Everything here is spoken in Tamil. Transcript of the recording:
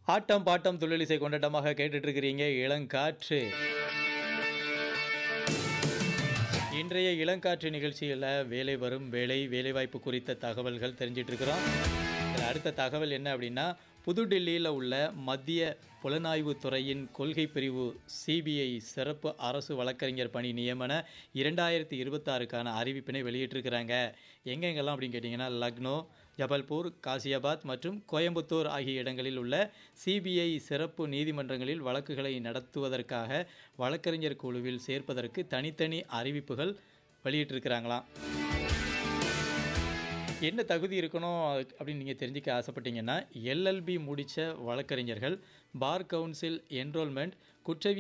ஆட்டம் பாட்டம் தொழிலிசை கொண்டாட்டமாக கேட்டுட்டு இருக்கிறீங்க இளங்காற்று இன்றைய இளங்காற்று நிகழ்ச்சியில் வேலை வரும் வேலை வேலைவாய்ப்பு குறித்த தகவல்கள் தெரிஞ்சிட்டு இருக்கிறோம் இதில் அடுத்த தகவல் என்ன அப்படின்னா புதுடில்லியில் உள்ள மத்திய புலனாய்வு துறையின் கொள்கை பிரிவு சிபிஐ சிறப்பு அரசு வழக்கறிஞர் பணி நியமன இரண்டாயிரத்தி இருபத்தாறுக்கான அறிவிப்பினை வெளியிட்டிருக்கிறாங்க எங்கெங்கெல்லாம் அப்படின்னு கேட்டிங்கன்னா லக்னோ ஜபல்பூர் காசியாபாத் மற்றும் கோயம்புத்தூர் ஆகிய இடங்களில் உள்ள சிபிஐ சிறப்பு நீதிமன்றங்களில் வழக்குகளை நடத்துவதற்காக வழக்கறிஞர் குழுவில் சேர்ப்பதற்கு தனித்தனி அறிவிப்புகள் வெளியிட்டிருக்கிறாங்களாம் என்ன தகுதி இருக்கணும் அப்படின்னு நீங்கள் தெரிஞ்சுக்க ஆசைப்பட்டீங்கன்னா எல்எல்பி முடித்த வழக்கறிஞர்கள் பார் கவுன்சில் என்ரோல்மெண்ட் குற்றவியல்